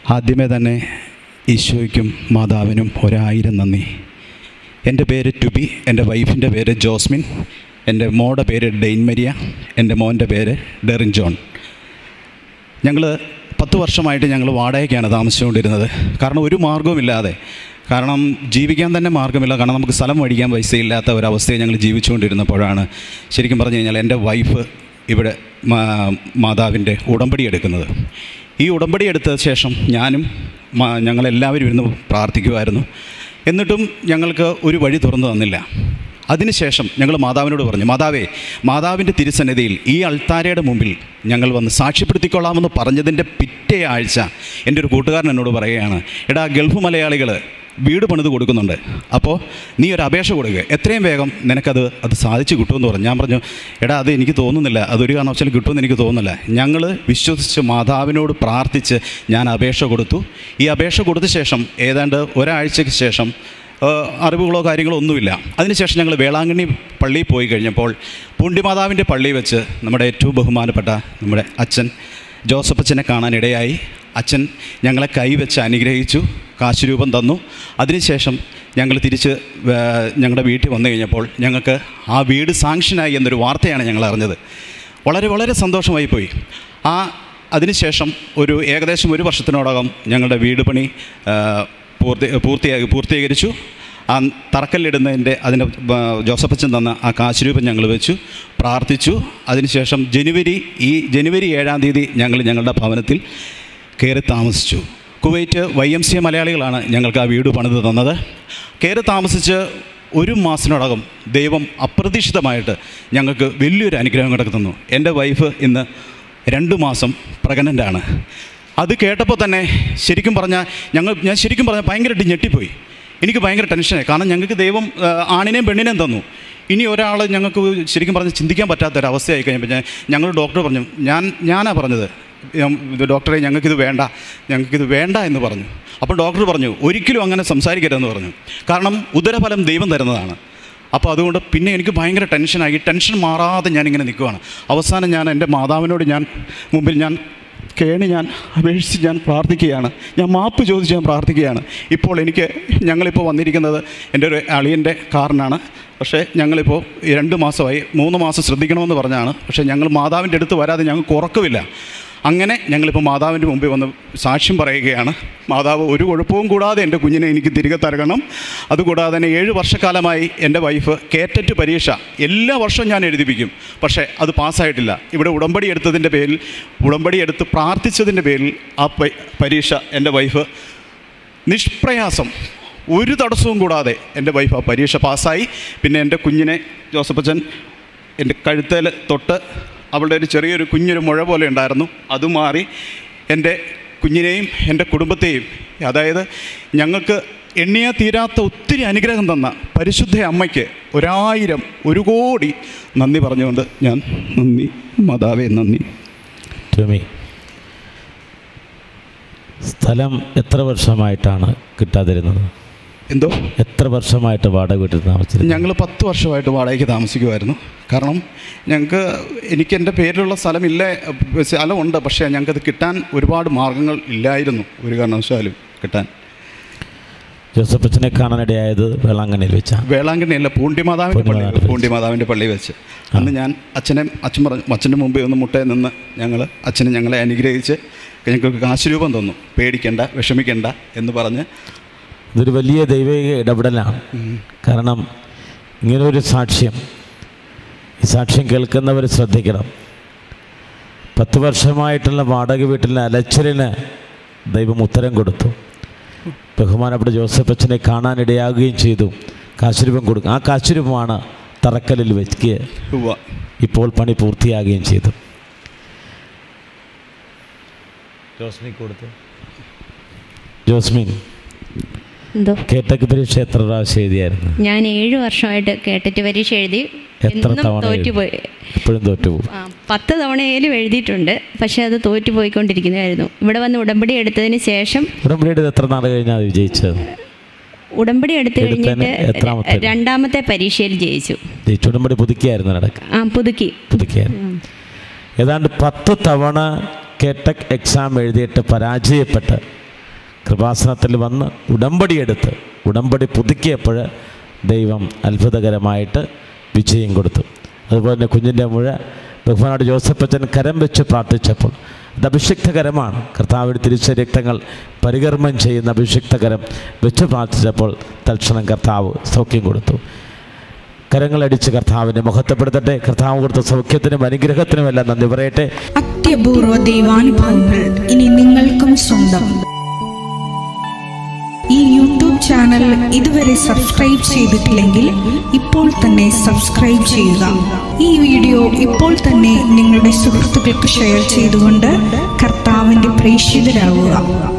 ആദ്യമേ തന്നെ ഈശോയ്ക്കും മാതാവിനും ഒരായിരം നന്ദി എൻ്റെ പേര് ടുബി എൻ്റെ വൈഫിൻ്റെ പേര് ജോസ്മിൻ എൻ്റെ മോടെ പേര് ഡെയിൻ മരിയ എൻ്റെ മോൻ്റെ പേര് ഡെറിൻ ജോൺ ഞങ്ങൾ പത്ത് വർഷമായിട്ട് ഞങ്ങൾ വാടകയ്ക്കാണ് താമസിച്ചുകൊണ്ടിരുന്നത് കാരണം ഒരു മാർഗവുമില്ലാതെ കാരണം ജീവിക്കാൻ തന്നെ മാർഗ്ഗമില്ല കാരണം നമുക്ക് സ്ഥലം മേടിക്കാൻ പൈസയില്ലാത്ത ഒരവസ്ഥയെ ഞങ്ങൾ ജീവിച്ചുകൊണ്ടിരുന്നപ്പോഴാണ് ശരിക്കും പറഞ്ഞു കഴിഞ്ഞാൽ എൻ്റെ വൈഫ് ഇവിടെ മാ- മാതാവിൻ്റെ ഉടമ്പടി എടുക്കുന്നത് ഈ ഉടമ്പടി എടുത്ത ശേഷം ഞാനും മാ- ഞങ്ങളെല്ലാവരും ഇരുന്ന് പ്രാർത്ഥിക്കുമായിരുന്നു എന്നിട്ടും ഞങ്ങൾക്ക് ഒരു വഴി തുറന്നു തന്നില്ല അതിനുശേഷം ഞങ്ങൾ മാതാവിനോട് പറഞ്ഞു മാതാവേ മാതാവിൻ്റെ തിരുസന്നിധിയിൽ ഈ അൾത്താരയുടെ മുമ്പിൽ ഞങ്ങൾ വന്ന് സാക്ഷ്യപ്പെടുത്തിക്കൊള്ളാമെന്ന് പറഞ്ഞതിൻ്റെ പിറ്റേ ആഴ്ച എൻ്റെ ഒരു കൂട്ടുകാരൻ എന്നോട് പറയുകയാണ് എടാ ഗൾഫ് മലയാളികൾ വീട് പണിത് കൊടുക്കുന്നുണ്ട് അപ്പോൾ നീ ഒരു അപേക്ഷ കൊടുക്കുക എത്രയും വേഗം നിനക്കത് അത് സാധിച്ചു കിട്ടുമെന്ന് പറഞ്ഞു ഞാൻ പറഞ്ഞു എടാ അത് എനിക്ക് തോന്നുന്നില്ല അതൊരു കാരണവശാലും കിട്ടുമെന്ന് എനിക്ക് തോന്നുന്നില്ല ഞങ്ങൾ വിശ്വസിച്ച് മാതാവിനോട് പ്രാർത്ഥിച്ച് ഞാൻ അപേക്ഷ കൊടുത്തു ഈ അപേക്ഷ കൊടുത്ത ശേഷം ഏതാണ്ട് ഒരാഴ്ചയ്ക്ക് ശേഷം ഏഹ് അറിവുകളോ കാര്യങ്ങളോ ഒന്നുമില്ല അതിനുശേഷം ഞങ്ങൾ വേളാങ്കണ്ണി പള്ളിയിൽ പോയി കഴിഞ്ഞപ്പോൾ പൂണ്ടിമാതാവിൻ്റെ പള്ളിയിൽ വെച്ച് നമ്മുടെ ഏറ്റവും ബഹുമാനപ്പെട്ട നമ്മുടെ അച്ഛൻ ജോസഫ് അച്ഛനെ കാണാനിടയായി അച്ഛൻ ഞങ്ങളെ കൈവച്ച് അനുഗ്രഹിച്ചു കാശ് രൂപം തന്നു അതിനുശേഷം ഞങ്ങൾ തിരിച്ച് ഏഹ് ഞങ്ങളുടെ വീട്ടിൽ വന്നു കഴിഞ്ഞപ്പോൾ ഞങ്ങൾക്ക് ആ വീട് സാങ്ഷനായി എന്നൊരു വാർത്തയാണ് ഞങ്ങൾ അറിഞ്ഞത് വളരെ വളരെ സന്തോഷമായി പോയി ആ അതിനുശേഷം ഒരു ഏകദേശം ഒരു വർഷത്തിനോടകം ഞങ്ങളുടെ വീട് പണി ആ, പൂർത്തി പൂർത്തിയാക്കി പൂർത്തീകരിച്ചു ആ തറക്കല്ലിടുന്നതിൻ്റെ അതിൻ്റെ ആ, ജോസഫച്ചൻ തന്ന ആ കാശുരൂപം ഞങ്ങൾ വെച്ചു പ്രാർത്ഥിച്ചു അതിനുശേഷം ജനുവരി ഈ ജനുവരി ഏഴാം തീയതി ഞങ്ങൾ ഞങ്ങളുടെ ഭവനത്തിൽ കയറി താമസിച്ചു Kuwait Y M C A മലയാളികളാണ് ഞങ്ങൾക്ക് ആ വീട് പണിത് തന്നത് കയറി താമസിച്ച് ഒരു മാസത്തിനോടകം ദൈവം അപ്രതീക്ഷിതമായിട്ട് ഞങ്ങൾക്ക് വലിയൊരു അനുഗ്രഹം കിടക്ക് തന്നു എൻ്റെ വൈഫ് ഇന്ന് രണ്ട് മാസം പ്രഗ്നൻ്റാണ് അത് കേട്ടപ്പോൾ തന്നെ ശരിക്കും പറഞ്ഞാൽ ഞങ്ങൾ ഞാൻ ശരിക്കും പറഞ്ഞാൽ ഭയങ്കരമായിട്ട് ഞെട്ടിപ്പോയി എനിക്ക് ഭയങ്കര ടെൻഷനായി കാരണം ഞങ്ങൾക്ക് ദൈവം ആ, ആണിനെയും പെണ്ണിനെയും തന്നു ഇനി ഒരാൾ ഞങ്ങൾക്ക് ശരിക്കും പറഞ്ഞ് ചിന്തിക്കാൻ പറ്റാത്ത ഒരു അവസ്ഥയായി കഴിഞ്ഞപ്പോൾ ഞാൻ ഞങ്ങൾ ഡോക്ടർ പറഞ്ഞു ഞാൻ ഞാനാ പറഞ്ഞത് ഉം, ഇത് ഡോക്ടറെ ഞങ്ങൾക്കിത് വേണ്ട ഞങ്ങൾക്കിത് വേണ്ട എന്ന് പറഞ്ഞു അപ്പോൾ ഡോക്ടർ പറഞ്ഞു ഒരിക്കലും അങ്ങനെ സംസാരിക്കരുതെന്ന് പറഞ്ഞു കാരണം ഉദരഫലം ദൈവം തരുന്നതാണ് അപ്പോൾ അതുകൊണ്ട് പിന്നെ എനിക്ക് ഭയങ്കര ടെൻഷനായി ടെൻഷൻ മാറാതെ ഞാനിങ്ങനെ നിൽക്കുവാണ് അവസാനം ഞാൻ എൻ്റെ മാതാവിനോട് ഞാൻ മുമ്പിൽ ഞാൻ കേണി ഞാൻ അപേക്ഷിച്ച് ഞാൻ പ്രാർത്ഥിക്കുകയാണ് ഞാൻ മാപ്പ് ചോദിച്ച് ഞാൻ പ്രാർത്ഥിക്കുകയാണ് ഇപ്പോൾ എനിക്ക് ഞങ്ങളിപ്പോൾ വന്നിരിക്കുന്നത് എൻ്റെ ഒരു അളിയൻ്റെ കാറിനാണ് പക്ഷേ ഞങ്ങളിപ്പോൾ ഈ രണ്ട് മാസമായി മൂന്ന് മാസം ശ്രദ്ധിക്കണമെന്ന് പറഞ്ഞാണ് പക്ഷേ ഞങ്ങൾ മാതാവിൻ്റെ അടുത്ത് വരാതെ ഞങ്ങൾക്ക് ഉറക്കമില്ല അങ്ങനെ ഞങ്ങളിപ്പോൾ മാതാവിൻ്റെ മുമ്പിൽ വന്ന് സാക്ഷ്യം പറയുകയാണ് മാതാവ് ഒരു കുഴപ്പവും കൂടാതെ എൻ്റെ കുഞ്ഞിനെ എനിക്ക് തിരികെ തരണം അതുകൂടാതെ തന്നെ ഏഴ് വർഷക്കാലമായി എൻ്റെ വൈഫ് കേറ്ററ്റ് പരീക്ഷ എല്ലാ വർഷവും ഞാൻ എഴുതിപ്പിക്കും പക്ഷേ അത് പാസ്സായിട്ടില്ല ഇവിടെ ഉടമ്പടി എടുത്തതിൻ്റെ പേരിൽ ഉടമ്പടി എടുത്ത് പ്രാർത്ഥിച്ചതിൻ്റെ പേരിൽ ആ പ- പരീക്ഷ എൻ്റെ വൈഫ് നിഷ്പ്രയാസം ഒരു തടസ്സവും കൂടാതെ എൻ്റെ വൈഫ് ആ പരീക്ഷ പാസ്സായി പിന്നെ എൻ്റെ കുഞ്ഞിനെ ജോസഫച്ചൻ എൻ്റെ കഴുത്തേൽ തൊട്ട് അവളുടെ ഒരു ചെറിയൊരു കുഞ്ഞൊരു മുഴ പോലെ ഉണ്ടായിരുന്നു അത് മാറി എൻ്റെ കുഞ്ഞിനെയും എൻ്റെ കുടുംബത്തെയും അതായത് ഞങ്ങൾക്ക് എണ്ണിയാ തീരാത്ത ഒത്തിരി അനുഗ്രഹം തന്ന പരിശുദ്ധ അമ്മയ്ക്ക് ഒരായിരം ഒരു കോടി നന്ദി പറഞ്ഞുകൊണ്ട് ഞാൻ നന്ദി മാതാവേ നന്ദി ടോമി സ്ഥലം എത്ര വർഷമായിട്ടാണ് കിട്ടാതിരുന്നത് എന്തോ എത്ര വർഷമായിട്ട് വാടക വീട്ടിൽ താമസിച്ചിരുന്നു ഞങ്ങൾ പത്ത് വർഷമായിട്ട് വാടകയ്ക്ക് താമസിക്കുമായിരുന്നു കാരണം ഞങ്ങൾക്ക് എനിക്ക് എൻ്റെ പേരിലുള്ള സ്ഥലമില്ല സ്ഥലമുണ്ട് പക്ഷേ ഞങ്ങൾക്കത് കിട്ടാൻ ഒരുപാട് മാർഗങ്ങൾ ഇല്ലായിരുന്നു ഒരു കാരണവശാലും കിട്ടാൻ ജോസഫ് അച്ഛനെ കാണാനിടയായത് വേളാങ്കണ്ണിയിൽ വെച്ചാണ് വേളാങ്കണ്ണിയല്ല പൂണ്ടിമാതാവിൻ്റെ പള്ളി പൂണ്ടിമാതാവിൻ്റെ പള്ളി. പൂണ്ടിമാതാവിൻ്റെ പള്ളി വെച്ച് അന്ന് ഞാൻ അച്ഛനെ അച്ഛൻ പറഞ്ഞു അച്ഛൻ്റെ മുമ്പിൽ ഒന്ന് മുട്ടേ നിന്ന് ഞങ്ങൾ അച്ഛനെ ഞങ്ങളെ അനുഗ്രഹിച്ച് ഞങ്ങൾക്ക് കാശ് രൂപം തന്നു പേടിക്കണ്ട വിഷമിക്കണ്ട എന്ന് പറഞ്ഞ് ഇതൊരു വലിയ ദൈവിക ഇടപെടലാണ് കാരണം ഇങ്ങനൊരു സാക്ഷ്യം ഈ സാക്ഷ്യം കേൾക്കുന്നവർ ശ്രദ്ധിക്കണം പത്ത് വർഷമായിട്ടുള്ള വാടക വീട്ടിലെ അലച്ചലിന് ദൈവം ഉത്തരം കൊടുത്തു ബഹുമാനപ്പെട്ട ജോസഫ് അച്ഛനെ കാണാനിടയാകുകയും ചെയ്തു കാശുരൂപം കൊടുക്കും ആ കാശുരൂപമാണ് തറക്കല്ലിൽ വെച്ച് ഉവ്വ ഇപ്പോൾ പണി പൂർത്തിയാകുകയും ചെയ്തു ജോസ്മിൻ കൊടുത്തു ജോസ്മിൻ എന്തോ കേട്ടക്ക് പരീക്ഷ എത്ര പ്രാവശ്യം എഴുതിയായിരുന്നു ഞാൻ ഏഴ് വർഷമായിട്ട് കേട്ടിട്ട് പരീക്ഷ എഴുതി എത്ര എന്നും തവണ തോറ്റുപോയി എപ്പോഴും തോറ്റുപോകും ആ, പത്ത് തവണയിലും എഴുതിയിട്ടുണ്ട് പക്ഷേ അത് തോറ്റു പോയിക്കൊണ്ടിരിക്കുന്നതായിരുന്നു ഇവിടെ വന്ന് ഉടമ്പടി എടുത്തതിന് ശേഷം ഉടമ്പടിയുടെ എത്ര നാൾ കഴിഞ്ഞാൽ വിജയിച്ചത് ഉടമ്പടി എടുത്തു എടുത്തതിന് കഴിഞ്ഞിട്ട് എത്രാമത്തെ? രണ്ടാമത്തെ പരീക്ഷയിൽ ജയിച്ചു ജയിച്ചു ഉടമ്പടി പുതുക്കിയായിരുന്നു നടക്കുക ആ പുതുക്കി പുതുക്കിയായിരുന്നു ഏതാണ്ട് പത്ത് തവണ കേട്ടക് എക്സാം എഴുതിയിട്ട് പരാജയപ്പെട്ട് കൃപാസനത്തിൽ വന്ന് ഉടമ്പടി എടുത്ത് ഉടമ്പടി പുതുക്കിയപ്പോൾ ദൈവം അത്ഭുതകരമായിട്ട് വിജയം കൊടുത്തു അതുപോലെ തന്നെ കുഞ്ഞിൻ്റെ മുഴ ബഹുമാനോട് ജോസഫച്ചൻ കരം വെച്ച് പ്രാർത്ഥിച്ചപ്പോൾ അത് അഭിഷിക്തകരമാണ് കർത്താവിൻ്റെ തിരിച്ച രക്തങ്ങൾ പരികർമ്മം ചെയ്യുന്ന അഭിഷിക്തകരം വെച്ച് പ്രാർത്ഥിച്ചപ്പോൾ തൽക്ഷണം കർത്താവ് സൗഖ്യം കൊടുത്തു കരങ്ങളടിച്ച് കർത്താവിനെ മഹത്വപ്പെടുത്തട്ടെ കർത്താവ് കൊടുത്ത സൗഖ്യത്തിനും അനുഗ്രഹത്തിനും എല്ലാം നന്ദി പറയട്ടെ അത്യപൂർവ ദൈവാനുഭവങ്ങൾ ഇനി നിങ്ങൾക്കും സ്വന്തം ഈ യൂട്യൂബ് ചാനൽ ഇതുവരെ സബ്സ്ക്രൈബ് ചെയ്തിട്ടില്ലെങ്കിൽ ഇപ്പോൾ തന്നെ സബ്സ്ക്രൈബ് ചെയ്യുക ഈ വീഡിയോ ഇപ്പോൾ തന്നെ നിങ്ങളുടെ സുഹൃത്തുക്കൾക്ക് ഷെയർ ചെയ്തുകൊണ്ട് കർത്താവിൻ്റെ പ്രേക്ഷിതരാകുക